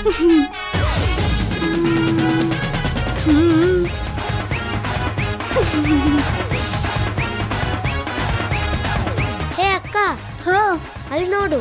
ಹೇ ಅಕ್ಕ ಹಾ ಅಲ್ಲಿ ನೋಡು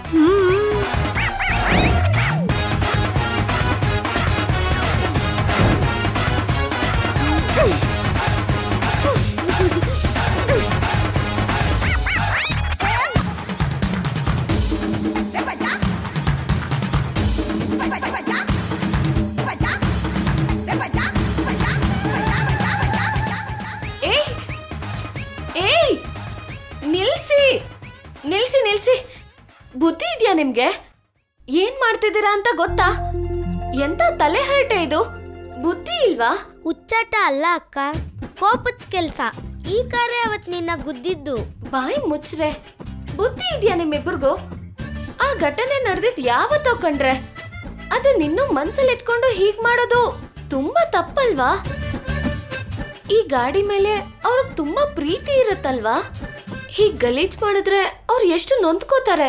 ಏಯ್ ಏಯ್ ನಿಲ್ಸಿ ನಿಲ್ಸಿ ನಿಲ್ಸಿ ಬುದ್ಧಿ ಇದೆಯಾ ನಿಮ್ಗೆ ಏನ್ ಮಾಡ್ತಿದ್ದೀರಾ ಅಂತ ಗೊತ್ತಾ ಎಂತ ತಲೆ ಹರಟೆ ಇದು ಬುದ್ಧಿ ಇಲ್ವಾ ಹುಚ್ಚಾಟ ಅಲ್ಲ ಅಕ್ಕ ಕೋಪದ ಕೆಲ್ಸ ಈ ಕಾರ್ಯ ಅವತ್ ನಿನ್ನ ಗುದ್ದಿದ್ದು ಬಾಯಿ ಮುಚ್ಚ್ರೆ ಬುದ್ಧಿ ಇದೆಯಾ ನಿಮ್ಮಿಬ್ಬರಿಗೂ ಆ ಘಟನೆ ನಡೆದಿದ್ ಯಾವತ್ತೋ ಕಂಡ್ರೆ ಅದು ನಿನ್ನೂ ಮನ್ಸಲ್ಲಿ ಇಟ್ಕೊಂಡು ಹೀಗ್ ಮಾಡೋದು ತುಂಬಾ ತಪ್ಪಲ್ವಾ ಈ ಗಾಡಿ ಮೇಲೆ ಅವ್ರಿಗೆ ತುಂಬಾ ಪ್ರೀತಿ ಇರುತ್ತಲ್ವಾ ಹೀಗ್ ಗಲೀಜ್ ಮಾಡಿದ್ರೆ ಅವ್ರು ಎಷ್ಟು ನೊಂದ್ಕೋತಾರೆ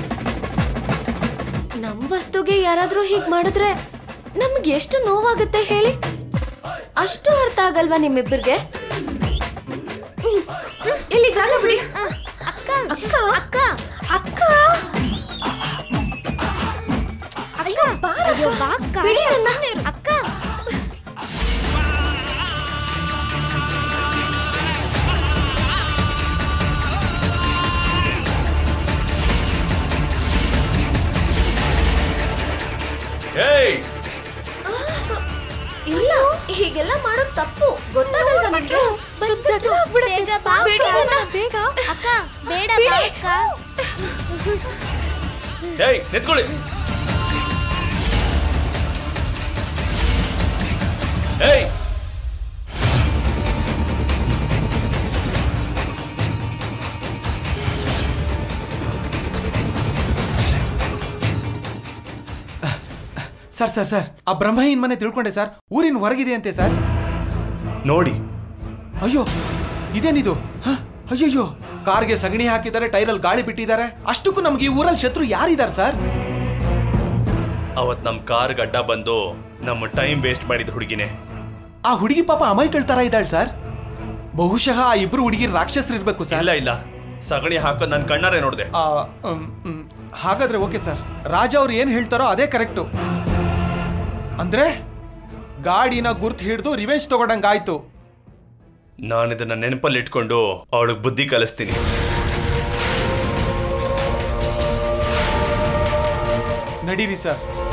ನಮ್ ವಸ್ತುಗೆ ಯಾರಾದ್ರೂ ಹೀಗ್ ಮಾಡಿದ್ರೆ ನಮ್ಗೆ ಎಷ್ಟು ನೋವಾಗುತ್ತೆ ಹೇಳಿ ಅಷ್ಟು ಅರ್ಥ ಆಗಲ್ವಾ ನಿಮ್ಮಿಬ್ಬರಿಗೆ ಹ್ಮ್. ಇಲ್ಲಿ ಜಾಗ ಬಿಡಿ ಅಕ್ಕ ಅಕ್ಕ ಅಕ್ಕ ಅಕ್ಕ ಅಯ್ಯೋ ಬಾ ಅಕ್ಕ ಬಿಡಿ ನನ್ನ. ಅಕ್ಕ ಏಯ್ ಇಲ್ಲ ಹೀಗೆಲ್ಲ ಮಾಡೋದ್ ತಪ್ಪು ಗೊತ್ತಾಗಲ್ವಾ ನಿಮ್ಗೆ ಜಗಳ ಆಗ್ಬಿಡತ್ತೆ. ಬೇಗ ಬಾ ಬಿಡಿ ಅಕ್ಕ. ನನ್ನ. ಬೇಗ ಅಕ್ಕ ಬೇಡ ಬಾ ಅಕ್ಕ ಏಯ್ ನಿಂತ್ಕೊಳ್ಳಿ ಏಯ್ ಸರ್ ಸರ್ ಸರ್ ಆ ಬ್ರಹ್ಮಹೀನ್ ಮನೆ ತಿಳ್ಕೊಂಡೆ ಸರ್ ಊರಿನ ಹೊರಗಿದೆ ಅಂತೆ ಸರ್ ನೋಡಿ ಅಯ್ಯೋ ಇದೇನಿದು ಹ? ಅಯ್ಯಯ್ಯೋ ಕಾರ್ಗೆ ಸಗಣಿ ಹಾಕಿದ್ದಾರೆ ಟೈರಲ್ಲಿ ಗಾಳಿ ಬಿಟ್ಟಿದ್ದಾರೆ ಅಷ್ಟಕ್ಕೂ ನಮ್ಗೆ ಈ ಊರಲ್ಲಿ ಶತ್ರು ಯಾರಿದ್ದಾರೆ ಸರ್ ಅವತ್ ನಮ್ ಕಾರ್ ಅಡ್ಡ ಬಂದು ನಮ್ಮ ಟೈಮ್ ವೇಸ್ಟ್ ಮಾಡಿದ ಹುಡುಗಿನೇ ಆ ಹುಡುಗಿ ಪಾಪ ಅಮಾಯಕಳ ತರ ಇದ್ದಾಳೆ ಸರ್ ಬಹುಶಃ ಆ ಇಬ್ರು ಹುಡುಗಿ ರಾಕ್ಷಸರು ಇರ್ಬೇಕು ಸರ್ ಇಲ್ಲ ಇಲ್ಲ ಸಗಣಿ ಹಾಕೋದ್ ನನ್ ಕಣ್ಣಾರೆ ನೋಡ್ದೆ ಆ, ಮ್, ಮ್, ಹಾಗಾದ್ರೆ ಓಕೆ ಸರ್ ರಾಜ ಅವ್ರು ಏನ್ ಹೇಳ್ತಾರೋ ಅದೇ ಕರೆಕ್ಟು ಅಂದ್ರೆ ಗಾಡಿನ ಗುರ್ತು ಹಿಡಿದು ರಿವೆಂಜ್ ತಗೊಂಡಂಗಾಯ್ತು ನಾನು ಇದನ್ನ ನೆನಪಲ್ಲಿ ಇಟ್ಕೊಂಡು ಅವಳಿಗೆ ಬುದ್ಧಿ ಕಲಿಸ್ತೀನಿ ನಡೀರಿ ಸರ್